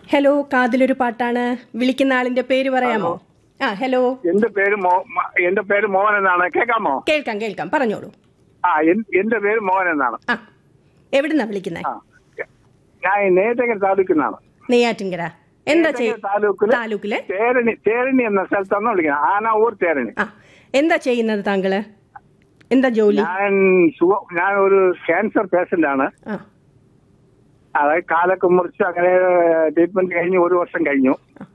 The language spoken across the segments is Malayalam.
ഹലോ കാതിലൊരു പാട്ടാണ് വിളിക്കുന്ന ആളിന്റെ പേര് പറയാമോ ആ ഹലോ എന്റെ പേര് മോ മ- എന്റെ പേര് മോഹൻ എന്നാണ് കേൾക്കാമോ കേൾക്കാം കേൾക്കാം പറഞ്ഞോളൂ ആ എൻ- എന്റെ പേര് മോഹൻ എന്നാണ് ആ എവിടുന്നാ വിളിക്കുന്നത് ആ ഞാൻ നേറ്റങ്ങൽ താലൂക്കിന്നാണ് നെയ്യാറ്റിൻകര എന്താ ചെയ്യ നേറ്റങ്ങൽ താലൂക്കില് താലൂക്കിലെ തേരണി തേരണി എന്ന സ്ഥലത്താണ് വിളിക്കുന്നത് ആനാവൂർ തേരണി ആ എന്താ ചെയ്യുന്നത് താങ്കള് എന്താ ജോലി ഞാൻ സുഖ- ഞാൻ ഒരു ക്യാൻസർ പേഷ്യന്റ് ആണ് ആ അതായത് കാലൊക്കെ മുറിച്ച് അങ്ങനെ ട്രീറ്റ്മെന്റ് കഴിഞ്ഞ് ഒരു വർഷം കഴിഞ്ഞു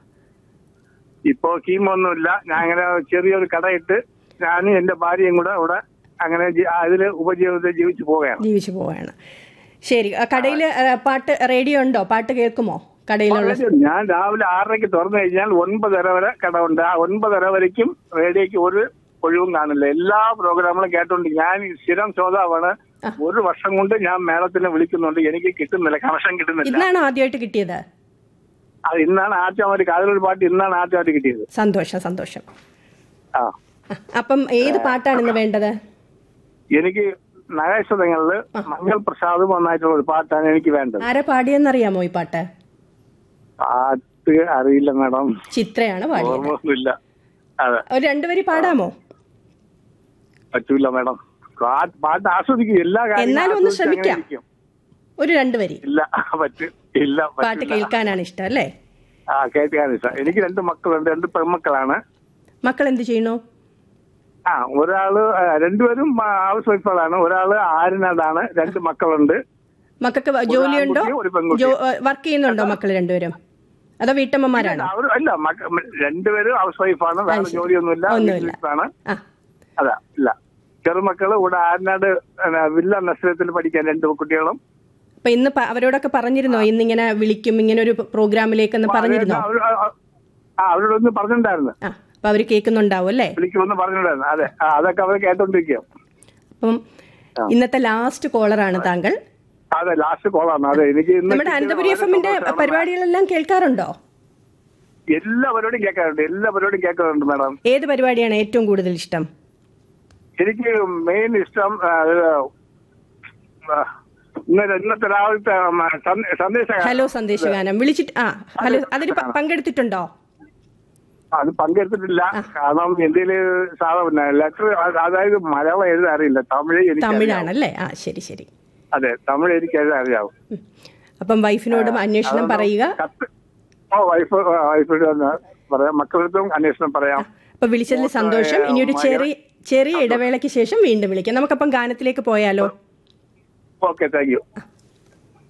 ഇപ്പോ കീമോ ഒന്നുമില്ല ഞാൻ അങ്ങനെ ചെറിയൊരു കടയിട്ട് ഞാനും എന്റെ ഭാര്യയും കൂടെ ഇവിടെ അങ്ങനെ ജി- അതില് ഉപജീവിതം ജീവിച്ചു പോവുകയാണ് ജീവിച്ചു പോവാണ് ശരി ആ, കടയില് ആ, പാട്ട് റേഡിയോ ഉണ്ടോ പാട്ട് കേൾക്കുമോ കടയിലുള്ള ഞാൻ രാവിലെ ആറരയ്ക്ക് തുറന്നു കഴിഞ്ഞാൽ ഒൻപതര വരെ കടവുണ്ട് ആ ഒൻപതര വരയ്ക്കും റേഡിയോയ്ക്ക് ഒരു ഒഴിവും കാണില്ല എല്ലാ പ്രോഗ്രാമുകളും കേട്ടോണ്ട് ഞാൻ സ്ഥിരം ശ്രോതാവാണ് ഒരു വർഷം കൊണ്ട് ഞാൻ മേളത്തിനെ വിളിക്കുന്നുണ്ട് എനിക്ക് കിട്ടുന്നില്ല കണക്ഷൻ കിട്ടുന്നില്ല ഇന്നാണോ ആദ്യമായിട്ട് കിട്ടിയത് അത് ഇന്നാണ് ആദ്യമായിട്ട് കാതിലൊരു പാട്ട് ഇന്നാണ് ആദ്യമായിട്ട് കിട്ടിയത് സന്തോഷം സന്തോഷം ആ ആ, അപ്പം ഏത് പാട്ടാണ് ഇന്ന് വേണ്ടത് എനിക്ക് നഗേശ്വരങ്ങളില് മംഗൾ പ്രസാദ് വന്നായിട്ടുള്ള ഒരു പാട്ടാണ് എനിക്ക് വേണ്ടത് ആരാ പാടിയെന്നറിയാമോ ഈ പാട്ട് പാട്ട് അറിയില്ല മാഡം ചിത്രയാണ് പാടിയത് ഓർമ്മയൊന്നുമില്ല അതെ ഒരു രണ്ടുപേരി പാടാമോ പറ്റൂല മാഡം പാട്ട് പാട്ട് ആസ്വദിക്കും എല്ലാ കാര്യങ്ങളും എന്നാലും ഒന്ന് ആസ്വദിച്ച് അങ്ങനെ ശ്രമിക്കാം. ഇരിക്കും. ഒരു രണ്ടുപേരി ഇല്ല പറ്റൂ ഇല്ല പാട്ട് പറ്റില്ല കേൾക്കാനാണ് ഇഷ്ടം അല്ലേ ആ കേൾക്കാൻ ഇഷ്ടം എനിക്ക് രണ്ട് മക്കളുണ്ട് രണ്ട് പെൺമക്കളാണ് മക്കൾ എന്ത് ചെയ്യുന്നു ആ ഒരാള് ആ, രണ്ടുപേരും ഹൗസ് വൈഫുകളാണ് ഒരാള് ആരിനാടാണ് രണ്ട് മക്കളുണ്ട് മക്കൾക്ക് ജോലിയുണ്ടോ ആൺകുട്ടിയും ഒരു പെൺകുട്ടിയും. വർക്ക് ചെയ്യുന്നുണ്ടോ മക്കൾ രണ്ടുപേരും അതോ വീട്ടമ്മമാരാണോ അവർ അല്ല മക്ക- രണ്ടുപേരും ഹൗസ് വൈഫാണ് വേറെ ശരി. ജോലിയൊന്നുമില്ല ഒന്നുമില്ല. വീട്ടിലാണ് ആ അതാ ഇല്ല ചെറുമക്കള് ഇവിടെ ആരിനാട് പിന്നെ, വില്ല നസ്രത്തിൽ പഠിക്കാൻ രണ്ട് കുട്ടികളും അപ്പൊ ഇന്ന് പ- അവരോടൊക്കെ പറഞ്ഞിരുന്നോ ഇന്നിങ്ങനെ വിളിക്കും ഇങ്ങനെ ഒരു പ്രോഗ്രാമിലേക്കെന്ന് പറഞ്ഞിരുന്നോ അവര് ആ- ആ അവരോടൊന്ന് പറഞ്ഞിട്ടുണ്ടായിരുന്നു ആ അപ്പൊ അവര് കേൾക്കുന്നുണ്ടാവും അല്ലേ വിളിക്കുമെന്ന് പറഞ്ഞിട്ടുണ്ടായിരുന്നു അതെ ആ, അതൊക്കെ അവർ കേട്ടോണ്ടിരിക്കുക അപ്പം ഇന്നത്തെ ലാസ്റ്റ് കോളറാണ് താങ്കൾ അതെ ലാസ്റ്റ് കോളാണ് അതെ എനിക്ക് ഇന്ന് നമ്മുടെ കിട്ടിയത് അനന്തപുരി വളരെ എഫ് എമ്മിന്റെ സന്തോഷമാണ്. പരിപാടികളെല്ലാം കേൾക്കാറുണ്ടോ എല്ലാ പരിപാടിയും കേൾക്കാറുണ്ട് എല്ലാ പരിപാടിയും കേൾക്കാറുണ്ട് മാഡം ഏത് പരിപാടിയാണ് ഏറ്റവും കൂടുതൽ ഇഷ്ടം എനിക്ക് മെയിൻ ഇഷ്ടം ആ, ഇത്, ആ, ഇന്നലെ ഇന്നത്തെ രാവിലത്തെ ആ, സന്ദേ- സന്ദേശ ഹലോ സന്ദേശഗാനം വിളിച്ചിട്ട് ആ ഹലോ അതിൽ പ- പങ്കെടുത്തിട്ടുണ്ടോ അത് പങ്കെടുത്തിട്ടില്ല കാരണം എന്തെങ്കിലും സാധാരണ ലെറ്റർ അതായത് മലയാളം എഴുതാൻ അറിയില്ല തമിഴ് എനിക്ക് അറിയാം. തമിഴാണല്ലേ ആ ശരി ശരി അതെ തമിഴ് എനിക്ക് എഴുതാൻ അറിയാവും ഉം. അപ്പം വൈഫിനോടും അന്വേഷണം പറയുക കത്ത് ഓ വൈഫ് വൈഫിനോട് ഒന്ന് പറയാം മക്കളടുത്തും അന്വേഷണം പറയാം അപ്പൊ വിളിച്ചതിൽ സന്തോഷം ഇനി ഒരു ചെറിയ ചെറിയ ഇടവേളയ്ക്ക് ശേഷം വീണ്ടും വിളിക്കാം നമുക്കപ്പം ഗാനത്തിലേക്ക് പോയാലോ ഓക്കെ താങ്ക് യു